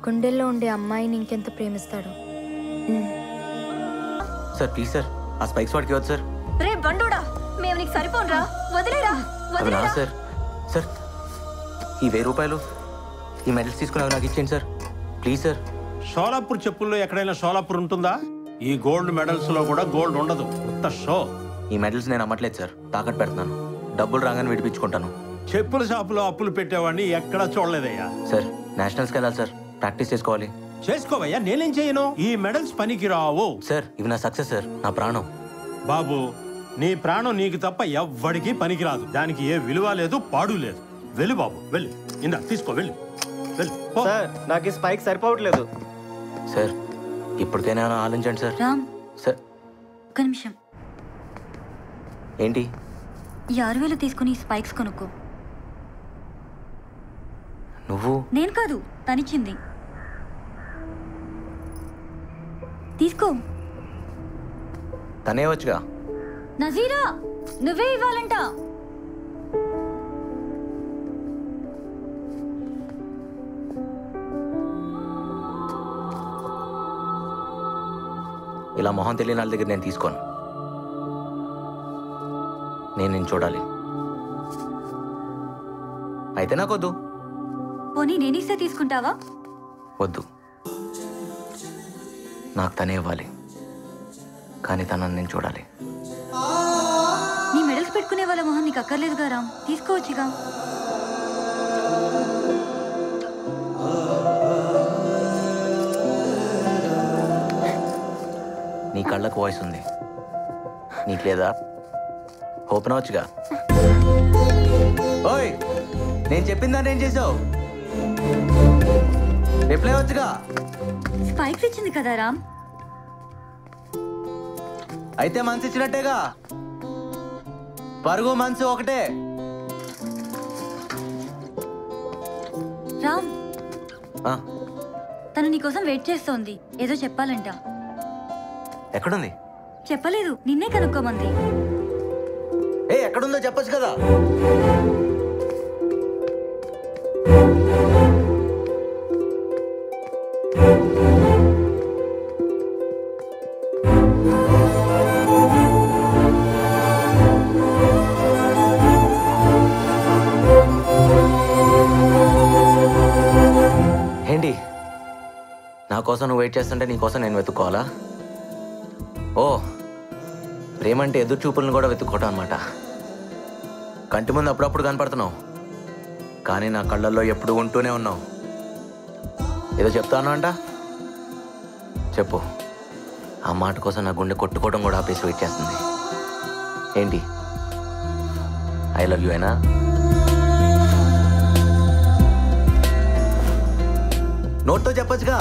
గుండెల్లో ఉండే అమ్మాయిని ఇంకెంత ప్రేమిస్తాడు సార్ ప్లీజ్ సార్ ఆ స్పైక్స్ వాడికి ఇవ్వదు సార్ రే బండోడా మేము నీకు సరిపోనరా వదిలేరా అవి నా వదిలేరా సార్ సార్ ఈ వెయ్యి రూపాయలు ఈ మెడల్స్ తీసుకుని అవి నాకు ఇచ్చేయండి సార్ ప్లీజ్ సార్ షోలాపూర్ చెప్పుల్లో ఎక్కడైనా షోలాపూర్ ఉంటుందా ఈ గోల్డ్ మెడల్స్ లో కూడా గోల్డ్ ఉండదు ఉత్త షో ఈ మెడల్స్ నేను అమ్మట్లేదు సార్ తాకట్టు పెడుతున్నాను డబ్బులు రాగానే విడిపించుకుంటాను చెప్పుల షాపులో అప్పులు పెట్టేవాడిని ఎక్కడా చూడలేదయ్యా సార్ నేషనల్స్కి వెళ్ళాలి సార్ ప్రాక్టీస్ చేసుకోవాలి చేసుకోవయ్యా నేనేం చేయను ఈ మెడల్స్ పనికి రావు సార్ ఇవి నా సక్సెస్ సార్ నా ప్రాణం బాబు నీ ప్రాణం నీకు తప్ప ఎవ్వడికి పనికిరాదు దానికి ఏ విలువ లేదు పాడు లేదు వెళ్ళు బాబు వెళ్ళి ఇందా తీసుకో వెళ్ళు వెళ్ళు పో. సార్ నాకు ఈ స్పైక్ సరిపోవట్లేదు సార్ ఇప్పటికైనా ఆలోచించండి సార్ రామ్ సార్ ఒక్క నిమిషం ఏంటి ఈ ఆరు వేలు తీసుకుని స్పైక్స్ కొనుక్కో నువ్వు నేను కాదు తనిచ్చింది తీసుకో తనే వచ్చుగా నజీరా నువ్వే ఇవ్వాలంట ఇలా మొహం తెలియని వాళ్ళ దగ్గర నేను తీసుకోను నేను నేను చూడాలి అయితే నాకొద్దు పోనీ నేనిస్తే తీసుకుంటావా వద్దు నాకు తనే ఇవ్వాలి కానీ తనని నేను చూడాలి నీ మెడల్స్ పెట్టుకునే వాళ్ళ మొహం నీకు అక్కర్లేదుగా రామ్ తీసుకోవచ్చుగా నీ కళ్ళకు వాయిస్ ఉంది నీకు లేదా ఓపెన్ అవచ్చుగా ఓయ్ నేను చెప్పిన దాన్ని ఏం చేసావు రిప్లై వచ్చుగా స్పైక్స్ ఇచ్చింది కదా రామ్ అయితే మనసు ఇచ్చినట్టేగా పరుగు మనసు ఒకటే రామ్ ఆ, తను నీకోసం వెయిట్ చేస్తోంది ఏదో చెప్పాలంట ఎక్కడుంది చెప్పలేదు నిన్నే కనుక్కోమంది ఏ ఎక్కడుందో చెప్పొచ్చు కదా ఏంటి నా కోసం నువ్వు వెయిట్ చేస్తుంటే నీ కోసం నేను వెతుక్కోవాలా ఓ ప్రేమంటే ఎదురు చూపులను కూడా వెతుక్కోవటం అనమాట కంటి ముందు అప్పుడప్పుడు కనపడుతున్నావు కానీ నా కళ్ళల్లో ఎప్పుడు ఉంటూనే ఉన్నావు ఏదో చెప్తాను అంట చెప్పు ఆ మాట కోసం నా గుండె కొట్టుకోవడం కూడా ఆపేసి వెయిట్ చేస్తుంది ఏంటి ఐ లవ్ యూ అయినా నోట్తో చెప్పొచ్చుగా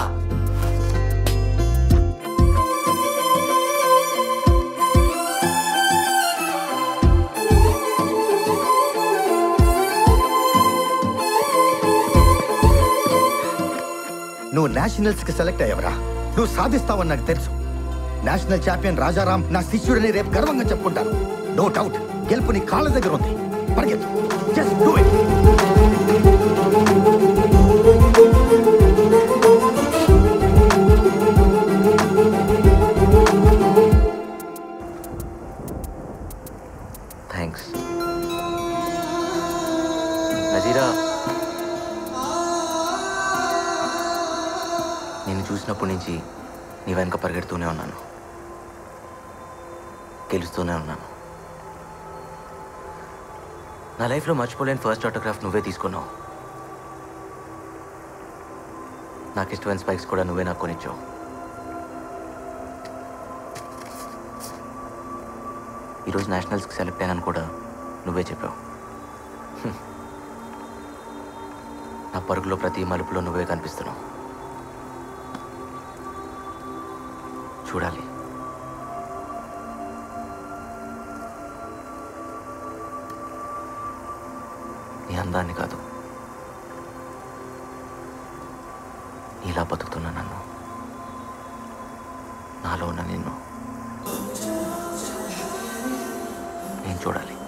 నువ్వు నేషనల్స్ కి సెలెక్ట్ అయ్యవరా నువ్వు సాధిస్తావని నాకు తెలుసు నేషనల్ ఛాంపియన్ రాజారాం నా శిష్యుడని రేపు గర్వంగా చెప్పుకుంటాను నో డౌట్ గెలుపు నీ కాళ్ళ దగ్గర ఉంది పరిగెత్తు just do it thanks Nazira నేను చూసినప్పటి నుంచి నీ వెనక పరిగెడుతూనే ఉన్నాను గెలుస్తూనే ఉన్నాను నా లైఫ్లో మర్చిపోలేని ఫస్ట్ ఆటోగ్రాఫ్ నువ్వే తీసుకున్నావు నాకు ఇష్టమైన స్పైక్స్ కూడా నువ్వే నాకు కొనిచ్చావు ఈరోజు నేషనల్స్కి సెలెక్ట్ అయ్యానని కూడా నువ్వే చెప్పావు హ్మ్. నా పరుగులో ప్రతి మలుపులో నువ్వే కనిపిస్తున్నావు చూడాలి నీ అందాన్ని కాదు ఇలా బతుకుతున్నా నన్ను నాలో ఉన్న నిన్ను నేను చూడాలి